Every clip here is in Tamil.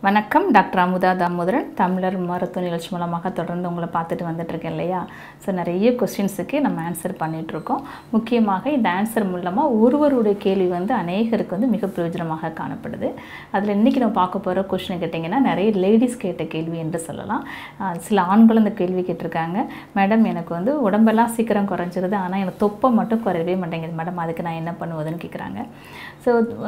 வணக்கம் டாக்டர் அமுதா தாமோதரன் தமிழர் மருத்துவ நிகழ்ச்சி மூலமாக தொடர்ந்து உங்களை பார்த்துட்டு வந்துட்டுருக்கேன் இல்லையா ஸோ நிறைய கொஸ்டின்ஸுக்கு நம்ம ஆன்சர் பண்ணிகிட்ருக்கோம் முக்கியமாக இந்த ஆன்சர் மூலமாக ஒருவருடைய கேள்வி வந்து அநேகருக்கு வந்து மிக பிரயோஜனமாக காணப்படுது அதில் இன்றைக்கி நம்ம பார்க்க போகிற கொஸ்டின் கேட்டிங்கன்னா நிறைய லேடிஸ் கேட்ட கேள்வி என்று சொல்லலாம் ஆஹ் சில ஆண்கள் இந்த கேள்வி கேட்டிருக்காங்க மேடம் எனக்கு வந்து உடம்பெல்லாம் சீக்கிரம் குறைஞ்சிருது ஆனால் எனக்கு தொப்பை மட்டும் குறையவே மாட்டேங்குது மேடம் அதுக்கு நான் என்ன பண்ணுவதுன்னு கேட்குறாங்க ஸோ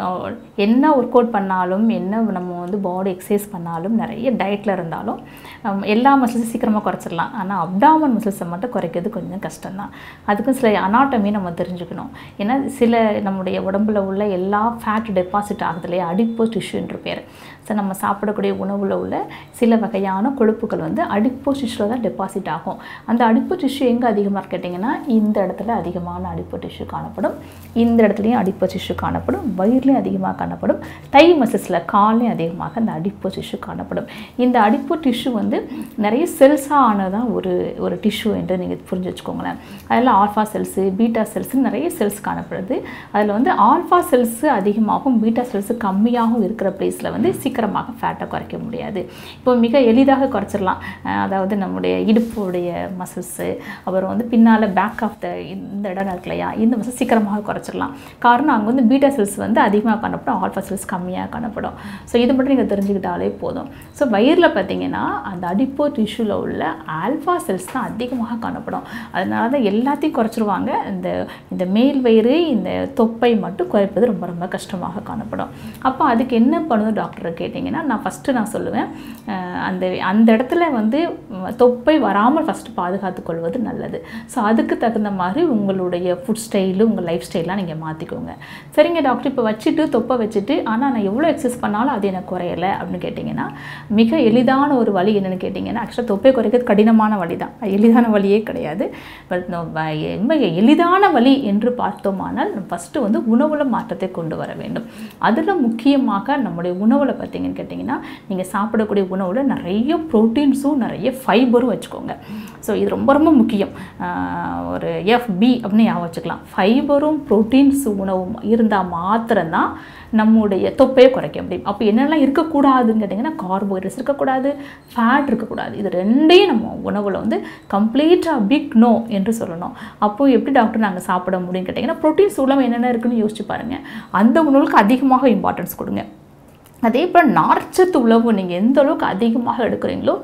என்ன ஒர்க் அவுட் பண்ணாலும் என்ன நம்ம வந்து பாடி எக்ஸசைஸ் பண்ணாலும் நிறைய டயட்டில் இருந்தாலும் ஹம், எல்லா மசில்ஸும் சீக்கிரமாக குறைச்சிடலாம் ஆனால் அப்டாமன் மசில்ஸை மட்டும் குறைக்கிறது கொஞ்சம் கஷ்டம்தான் அதுக்கும் சில அனாட்டமி நம்ம தெரிஞ்சுக்கணும் ஏன்னா சில நம்முடைய உடம்புல உள்ள எல்லா ஃபேட் டெபாசிட் ஆகுது இல்லையா அடிப்போ டிஷ்யூன்ற பேர் ஸோ நம்ம சாப்பிடக்கூடிய உணவில் உள்ள சில வகையான கொழுப்புகள் வந்து அடிப்போ டிஷ்யூவில் தான் டெபாசிட் ஆகும் அந்த அடிப்போ டிஷ்யூ எங்கே அதிகமாக இருக்கு கேட்டிங்கன்னா இந்த இடத்துல அதிகமான அடிப்போ டிஷ்யூ காணப்படும் இந்த இடத்துலையும் அடிப்போ டிஷ்யூ காணப்படும் வயிறுலையும் அதிகமாக காணப்படும் தை மசில்ஸில் கால்லையும் அதிகமாக அந்த அடிப்போ டிஷ்யூ காணப்படும் இந்த அடிப்போ டிஷ்யூ வந்து நிறைய செல்ஸாக ஆனதான் ஒரு ஒரு டிஷ்யூ என்று நீங்கள் புரிஞ்சு வச்சுக்கோங்களேன் அதில் ஆல்ஃபா செல்ஸு பீட்டா செல்ஸு நிறைய செல்ஸ் காணப்படுது அதில் வந்து ஆல்ஃபா செல்ஸு அதிகமாகவும் பீட்டா செல்ஸு கம்மியாகவும் இருக்கிற பிளேஸில் வந்து சீக்கிரமாக ஃபேட்டை குறைக்க முடியாது இப்போ மிக எளிதாக குறைச்சிடலாம் அஹ் அதாவது நம்முடைய இடுப்புடைய மசில்ஸு அப்புறம் வந்து பின்னால் பேக் ஆஃப் த இந்த இடம் இருக்கு இல்லையா இந்த மசில் சீக்கிரமாக குறைச்சிடலாம் காரணம் அங்கே வந்து பீட்டா செல்ஸ் வந்து அதிகமாக காணப்படும் ஆல்ஃபா செல்ஸ் கம்மியாக காணப்படும் ஸோ இது மட்டும் நீங்கள் தெரிஞ்சுக்கிட்டாலே போதும் ஸோ வயிறில் பார்த்தீங்கன்னா அந்த அடிப்போ டிஷ்யூவில் உள்ள ஆல்ஃபா செல்ஸ் தான் அதிகமாக காணப்படும் அதனால தான் எல்லாத்தையும் குறைச்சிருவாங்க இந்த இந்த மேல் வயிறு இந்த தொப்பை மட்டும் குறைப்பது ரொம்ப ரொம்ப கஷ்டமாக காணப்படும் அப்போ அதுக்கு என்ன பண்ணணும் டாக்டர் கேட்டிங்கன்னா நான் ஃபஸ்ட்டு நான் சொல்லுவேன் அஹ் அந்த அந்த இடத்துல வந்து உம், தொப்பை வராமல் ஃபஸ்ட்டு பாதுகாத்துக் கொள்வது நல்லது ஸோ அதுக்கு தகுந்த மாதிரி உங்களுடைய ஃபுட் ஸ்டைலு உங்கள் லைஃப் ஸ்டைல்லாம் நீங்கள் மாற்றிக்கோங்க சரிங்க டாக்டர் இப்போ வச்சுட்டு தொப்பை வச்சுட்டு ஆனால் நான் எவ்வளோ எக்ஸசைஸ் பண்ணாலும் அது எனக்கு குறையலை அப்படின்னு கேட்டிங்கன்னா மிக எளிதான ஒரு வழி என்னென்னு கேட்டிங்கன்னா ஆக்சுவலாக தொப்பை குறைக்கிறது கடினமான வழி தான் எளிதான வழியே கிடையாது பட் ரொம்ப எளிதான வழி என்று பார்த்தோமானால் ஃபஸ்ட்டு வந்து உணவுல மாற்றத்தை கொண்டு வர வேண்டும் அதில் முக்கியமாக நம்முடைய உணவில் பார்த்தீங்கன்னு கேட்டிங்கன்னா நீங்கள் சாப்பிடக்கூடிய உணவில் நிறைய ப்ரோட்டீன்ஸும் நிறைய ஃபைபரும் வச்சுக்கோங்க ஸோ இது ரொம்ப ரொம்ப முக்கியம் ஆஹ் ஒரு எஃப்பி அப்படின்னு ஞாபகம் வச்சுக்கலாம் ஃபைபரும் ப்ரோட்டீன்ஸ் உணவும் இருந்தால் மாத்திரம்தான் நம்முடைய தொப்பையை குறைக்க முடியும் அப்போ என்னெல்லாம் இருக்கக்கூடாதுன்னு கேட்டிங்கன்னா கார்போஹைட்ரேட்ஸ் இருக்கக்கூடாது ஃபேட் இருக்கக்கூடாது இது ரெண்டையும் நம்ம உணவில் வந்து கம்ப்ளீட்டாக பிக் நோ என்று சொல்லணும் அப்போது எப்படி டாக்டர் நாங்கள் சாப்பிட முடியும்னு கேட்டிங்கன்னா ப்ரோட்டீன்ஸ் உணவு என்னென்ன இருக்குன்னு யோசிச்சு பாருங்கள் அந்த உணவுக்கு அதிகமாக இம்பார்ட்டன்ஸ் கொடுங்க அதே போல் நார்ச்சத்து உணவு நீங்கள் எந்த அளவுக்கு அதிகமாக எடுக்கிறீங்களோ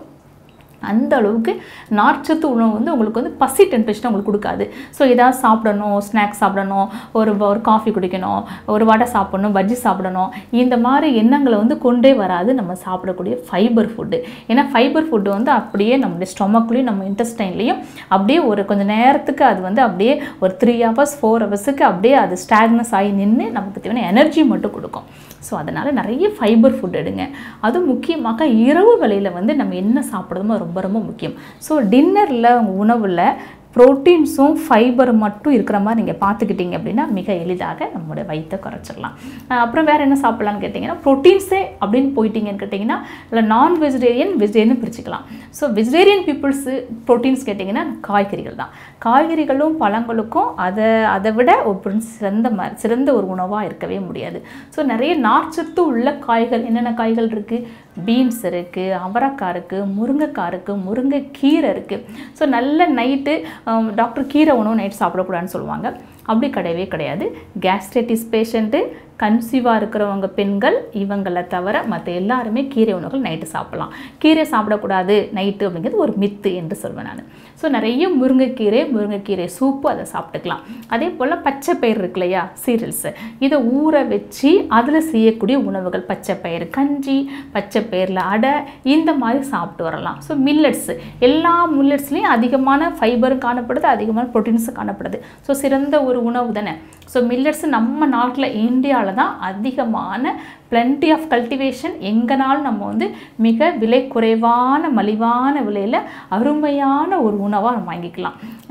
அந்த அளவுக்கு நார்ச்சத்து உணவு வந்து உங்களுக்கு வந்து பசி டெம்பரேச்சர் உங்களுக்கு கொடுக்காது ஸோ ஏதாவது சாப்பிடணும் ஸ்நாக்ஸ் சாப்பிடணும் ஒரு ஒரு காஃபி குடிக்கணும் ஒரு வடை சாப்பிடணும் பஜ்ஜி சாப்பிடணும் இந்த மாதிரி எண்ணங்களை வந்து கொண்டே வராது நம்ம சாப்பிடக்கூடிய ஃபைபர் ஃபுட்டு ஏன்னா ஃபைபர் ஃபுட்டு வந்து அப்படியே நம்மளுடைய ஸ்டொமக்லேயும் நம்ம இன்டெஸ்டைன்லேயும் அப்படியே ஒரு கொஞ்சம் நேரத்துக்கு அது வந்து அப்படியே ஒரு த்ரீ ஹவர்ஸ் ஃபோர் ஹவர்ஸுக்கு அப்படியே அது ஸ்டாக்னஸ் ஆகி நின்று நமக்கு தேவையான எனர்ஜி மட்டும் கொடுக்கும் ஸோ அதனால் நிறைய ஃபைபர் ஃபுட் எடுங்க அதுவும் முக்கியமாக இரவு வேளையில் வந்து நம்ம என்ன சாப்பிட்றதுமோ ரொம்ப ரொம்ப முக்கியம் ஸோ டின்னரில் உங்கள் உணவில் ப்ரோட்டீன்ஸும் ஃபைபர் மட்டும் இருக்கிற மாதிரி நீங்கள் பார்த்துக்கிட்டீங்க அப்படின்னா மிக எளிதாக நம்மளுடைய வயிற்றை குறைச்சிடலாம் அஹ் அப்புறம் வேறு என்ன சாப்பிட்லான்னு கேட்டிங்கன்னா ப்ரோட்டீன்ஸே அப்படின்னு போயிட்டீங்கன்னு கேட்டிங்கன்னா இல்லை நான் வெஜிடேரியன் வெஜிடேரியன் பிரிச்சுக்கலாம் ஸோ வெஜிடேரியன் பீப்புள்ஸு ப்ரோட்டீன்ஸ் கேட்டிங்கன்னா காய்கறிகள் தான் காய்கறிகளும் பழங்களுக்கும் அதை அதை விட ஒரு சிறந்த ம சிறந்த ஒரு உணவாக இருக்கவே முடியாது ஸோ நிறைய நார்ச்சத்து உள்ள காய்கள் என்னென்ன காய்கள் இருக்குது பீன்ஸ் இருக்குது அவரைக்காய் இருக்குது முருங்கைக்காய் இருக்குது முருங்கைக்கீரை இருக்குது ஸோ நல்ல நைட்டு டாக்டர் கீரை உணவு நைட் சாப்பிடக்கூடாதுன்னு சொல்லுவாங்க அப்படி கிடையவே கிடையாது கேஸ்ட்ரைட்டிஸ் பேஷண்ட்டு கன்சீவாக இருக்கிறவங்க பெண்கள் இவங்களை தவிர மற்ற எல்லாருமே கீரை உணவுகள் நைட்டு சாப்பிடலாம் கீரை சாப்பிடக்கூடாது நைட்டு அப்படிங்கிறது ஒரு மித்து என்று சொல்வேன் நான் ஸோ நிறைய முருங்கைக்கீரை முருங்கைக்கீரை சூப்பு அதை சாப்பிட்டுக்கலாம் அதே போல் பச்சை பயிர் இருக்கு இல்லையா சீரியல்ஸு இதை ஊற வச்சு அதில் செய்யக்கூடிய உணவுகள் பச்சை பயிர் கஞ்சி பச்சை பயிரில் அடை இந்த மாதிரி சாப்பிட்டு வரலாம் ஸோ மில்லட்ஸு எல்லா மில்லட்ஸ்லேயும் அதிகமான ஃபைபரும் காணப்படுது அதிகமான ப்ரோட்டீன்ஸும் காணப்படுது ஸோ சிறந்த ஒரு உணவு தானே ஸோ மில்லட்ஸ் நம்ம நாட்டில் இந்தியாவில் தான் அதிகமான plenty ஆஃப் கல்டிவேஷன் எங்கனாலும் நம்ம வந்து மிக விலை குறைவான மலிவான விலையில் அருமையான ஒரு உணவாக நம்ம வாங்கிக்கலாம்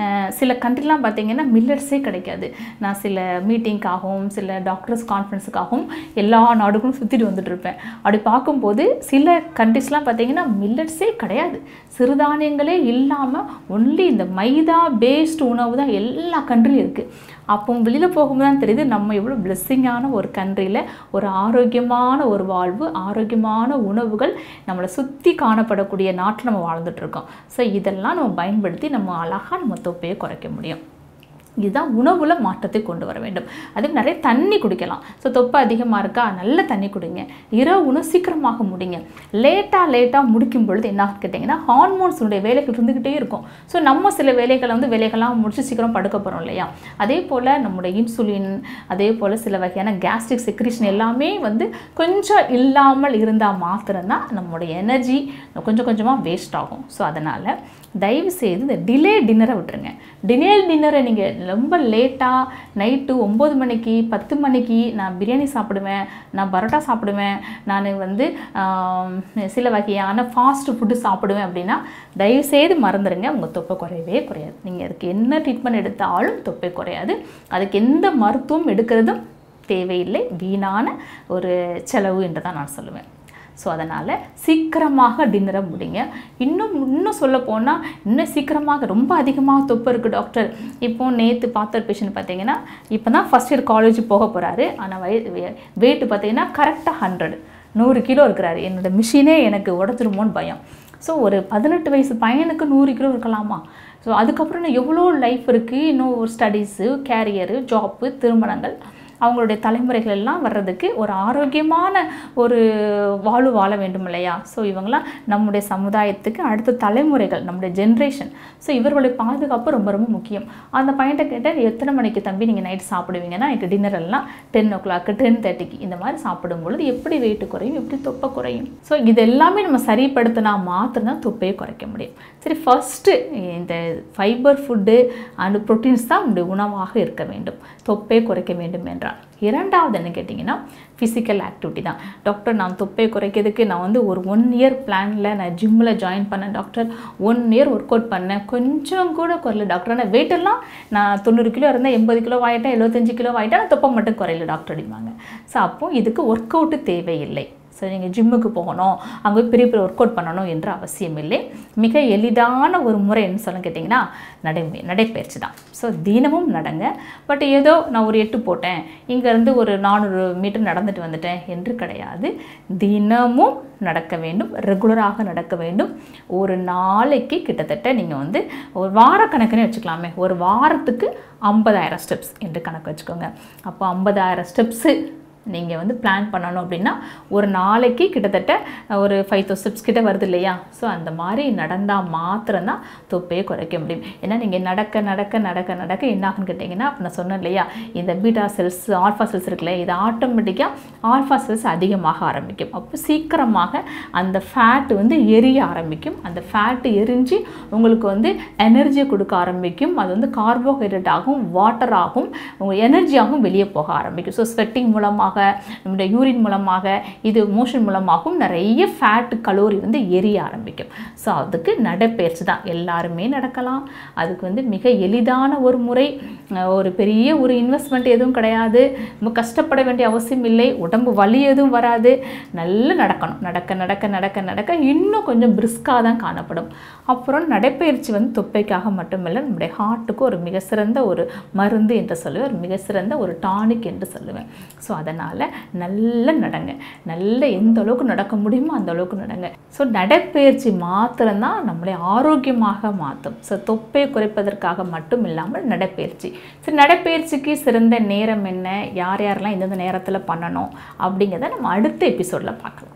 அஹ், சில கண்ட்ரிலாம் பார்த்தீங்கன்னா மில்லட்ஸே கிடைக்காது நான் சில மீட்டிங்காகவும் சில டாக்டர்ஸ் கான்ஃபரன்ஸுக்காகவும் எல்லா நாடுகளும் சுற்றிட்டு வந்துட்டு இருப்பேன் அப்படி பார்க்கும்போது சில கண்ட்ரிஸ்லாம் பார்த்தீங்கன்னா மில்லட்ஸே கிடையாது சிறுதானியங்களே இல்லாமல் ஒன்லி இந்த மைதா பேஸ்டு உணவு தான் எல்லா கண்ட்ரியும் இருக்குது அப்போ வெளியில் போகும்போது தான் தெரியுது நம்ம எவ்வளோ பிளெஸ்ஸிங்கான ஒரு கண்ட்ரியில் ஒரு ஆரோக்கியமான ஒரு வாழ்வு ஆரோக்கியமான உணவுகள் நம்மளை சுற்றி காணப்படக்கூடிய நாட்டில் நம்ம வாழ்ந்துட்டு இருக்கோம் ஸோ இதெல்லாம் நம்ம பயன்படுத்தி நம்ம அழகாக நம்ம தொப்பையை குறைக்க முடியும் இதுதான் உணவுல மாற்றத்தை கொண்டு வர வேண்டும் அதே மாதிரி நிறைய தண்ணி குடிக்கலாம் ஸோ தொப்பை அதிகமாக இருக்கா நல்ல தண்ணி குடிங்க இரவு உணவு சீக்கிரமாக முடிங்க லேட்டாக லேட்டாக முடிக்கும் பொழுது என்ன கேட்டிங்கன்னா ஹார்மோன்ஸுடைய வேலைகள் இருந்துக்கிட்டே இருக்கும் ஸோ நம்ம சில வேலைகளை வந்து வேலைகள்லாம் முடிச்சு சீக்கிரம் படுக்க போகிறோம் இல்லையா அதே போல் நம்முடைய இன்சுலின் அதே போல் சில வகையான கேஸ்ட்ரிக் செக்ரிஷன் எல்லாமே வந்து கொஞ்சம் இல்லாமல் இருந்தால் மாத்திரம்தான் நம்மளுடைய எனர்ஜி கொஞ்சம் கொஞ்சமாக வேஸ்ட் ஆகும் ஸோ அதனால் தயவு செய்து இந்த டிலே டின்னரை விட்டுருங்க டிலே டின்னரை நீங்கள் ரொம்ப லேட்டாக நைட்டு ஒம்பது மணிக்கு பத்து மணிக்கு நான் பிரியாணி சாப்பிடுவேன் நான் பரோட்டா சாப்பிடுவேன் நான் வந்து ஆம், சில வகையான ஃபாஸ்ட் ஃபுட்டு சாப்பிடுவேன் அப்படின்னா தயவு செய்து மறந்துடுங்க உங்கள் தொப்பை குறையவே குறையாது நீங்கள் அதுக்கு என்ன ட்ரீட்மெண்ட் எடுத்தாலும் தொப்பை குறையாது அதுக்கு எந்த மருத்துவம் எடுக்கிறதும் தேவையில்லை வீணான ஒரு செலவு என்று தான் நான் சொல்லுவேன் ஸோ அதனால் சீக்கிரமாக டின்னரை முடிங்க இன்னும் இன்னும் சொல்ல போனால் இன்னும் சீக்கிரமாக ரொம்ப அதிகமாக தொப்பு இருக்குது டாக்டர் இப்போ நேற்று பார்த்த ஒரு பேஷண்ட் பார்த்தீங்கன்னா இப்போ தான் ஃபஸ்ட் இயர் காலேஜ் போக போகிறாரு ஆனால் வய வெயிட் பார்த்தீங்கன்னா கரெக்டாக ஹண்ட்ரட் நூறு கிலோ இருக்கிறாரு என்னோட மிஷினே எனக்கு உடச்சிருமோன்னு பயம் ஸோ ஒரு பதினெட்டு வயசு பையனுக்கு நூறு கிலோ இருக்கலாமா ஸோ அதுக்கப்புறம் இன்னும் எவ்வளோ லைஃப் இருக்குது இன்னும் ஒரு ஸ்டடீஸு கேரியரு ஜாப்பு திருமணங்கள் அவங்களுடைய தலைமுறைகள் எல்லாம் வர்றதுக்கு ஒரு ஆரோக்கியமான ஒரு வாழ்வு வாழ வேண்டும் இல்லையா ஸோ இவங்களாம் நம்முடைய சமுதாயத்துக்கு அடுத்த தலைமுறைகள் நம்முடைய ஜென்ரேஷன் ஸோ இவர்களுடைய பாதுகாப்பு ரொம்ப ரொம்ப முக்கியம் அந்த பையன்கிட்ட கேட்டால் எத்தனை மணிக்கு தம்பி நீங்கள் நைட் சாப்பிடுவீங்கன்னா நைட்டு டின்னர் எல்லாம் டென் ஓ கிளாக்கு டென் தேர்ட்டிக்கு இந்த மாதிரி சாப்பிடும் பொழுது எப்படி வெயிட் குறையும் எப்படி தொப்பை குறையும் ஸோ இது எல்லாமே நம்ம சரிப்படுத்தினா மாத்திரம்தான் தொப்பையை குறைக்க முடியும் சரி ஃபஸ்ட்டு இந்த ஃபைபர் ஃபுட்டு அண்ட் ப்ரோட்டீன்ஸ் தான் நம்முடைய உணவாக இருக்க வேண்டும் தொப்பையை குறைக்க வேண்டும் என்றால் இரண்டாவது என்ன கேட்டிங்கன்னா ஃபிசிக்கல் ஆக்டிவிட்டி தான் டாக்டர் நான் தொப்பையை குறைக்கிறதுக்கு நான் வந்து ஒரு ஒன் இயர் பிளானில் நான் ஜிம்மில் ஜாயின் பண்ணேன் doctor one year work out பண்ணேன் கொஞ்சம் கூட குறையல டாக்டர் ஆனால் weight எல்லாம் நான் தொண்ணூறு கிலோ இருந்தேன் எண்பது கிலோ ஆகிட்டேன் எழுபத்தஞ்சு கிலோ ஆகிட்டேன் நான் தொப்பை மட்டும் குறையல டாக்டர் அப்படிம்பாங்க ஸோ அப்போது இதுக்கு ஒர்க் அவுட்டு தேவையில்லை ஸோ நீங்கள் ஜிம்முக்கு போகணும் அங்கே போய் பெரிய பெரிய ஒர்க் அவுட் பண்ணணும் என்ற அவசியம் இல்லை மிக எளிதான ஒரு முறை என்ன சொல்ல கேட்டிங்கன்னா நடை நடைப்பயிற்சி தான் ஸோ தினமும் நடங்க பட் ஏதோ நான் ஒரு எட்டு போட்டேன் இங்கேருந்து ஒரு நானூறு மீட்டர் நடந்துட்டு வந்துட்டேன் என்று கிடையாது தினமும் நடக்க வேண்டும் ரெகுலராக நடக்க வேண்டும் ஒரு நாளைக்கு கிட்டத்தட்ட நீங்கள் வந்து ஒரு வாரக்கணக்குனே வச்சுக்கலாமே ஒரு வாரத்துக்கு ஐம்பதாயிரம் ஸ்டெப்ஸ் என்று கணக்கு வச்சுக்கோங்க அப்போ ஐம்பதாயிரம் ஸ்டெப்ஸு நீங்கள் வந்து பிளான் பண்ணணும் அப்படின்னா ஒரு நாளைக்கு கிட்டத்தட்ட ஒரு ஃபைவ் தௌசண்ட் ஸ்டெப்ஸ் கிட்ட வருது இல்லையா ஸோ அந்த மாதிரி நடந்தால் மாத்திரம்தான் தொப்பையை குறைக்க முடியும் ஏன்னா நீங்கள் நடக்க நடக்க நடக்க நடக்க என்ன ஆகுன்னு கேட்டிங்கன்னா அப்போ நான் சொன்னேன் இல்லையா இந்த பீட்டா செல்ஸ் ஆல்ஃபா செல்ஸ் இருக்குல்ல இது ஆட்டோமேட்டிக்காக ஆல்ஃபா செல்ஸ் அதிகமாக ஆரம்பிக்கும் அப்போ சீக்கிரமாக அந்த ஃபேட் வந்து எரிய ஆரம்பிக்கும் அந்த ஃபேட்டு எரிஞ்சு உங்களுக்கு வந்து எனர்ஜியை கொடுக்க ஆரம்பிக்கும் அது வந்து கார்போஹைட்ரேட் ஆகும் வாட்டர் ஆகும் உங்கள் எனர்ஜியாகவும் வெளியே போக ஆரம்பிக்கும் ஸோ ஸ்வெட்டிங் மூலமாக நம்முடைய யூரின் மூலமாக இது மோஷன் மூலமாகவும் நிறைய ஃபேட் கலோரி வந்து எரிய ஆரம்பிக்கும் ஸோ அதுக்கு நடைப்பயிற்சி தான் எல்லாருமே நடக்கலாம் அதுக்கு வந்து மிக எளிதான ஒரு முறை அஹ் ஒரு பெரிய ஒரு இன்வெஸ்ட்மெண்ட் எதுவும் கிடையாது ரொம்ப கஷ்டப்பட வேண்டிய அவசியம் இல்லை உடம்பு வலி எதுவும் வராது நல்லா நடக்கணும் நடக்க நடக்க நடக்க நடக்க இன்னும் கொஞ்சம் பிரிஸ்காக தான் காணப்படும் அப்புறம் நடைப்பயிற்சி வந்து தொப்பைக்காக மட்டுமில்லை நம்முடைய ஹார்ட்டுக்கு ஒரு மிக சிறந்த ஒரு மருந்து என்று சொல்லுவேன் ஒரு மிக சிறந்த ஒரு டானிக் என்று சொல்லுவேன் ஸோ அதனால் நல்லா நடங்க நல்ல எந்த அளவுக்கு நடக்க முடியுமோ அந்த அளவுக்கு நடங்க ஸோ நடைப்பயிற்சி மாத்திரம்தான் நம்மளை ஆரோக்கியமாக மாற்றும் ஸோ தொப்பை குறைப்பதற்காக மட்டும் இல்லாமல் நடைப்பயிற்சி சரி நடைப்பயிற்சிக்கு சிறந்த நேரம் என்ன யார் யாரெல்லாம் எந்தெந்த நேரத்தில் பண்ணணும் அப்படிங்கிறத நம்ம அடுத்த எபிசோடில் பார்க்கலாம்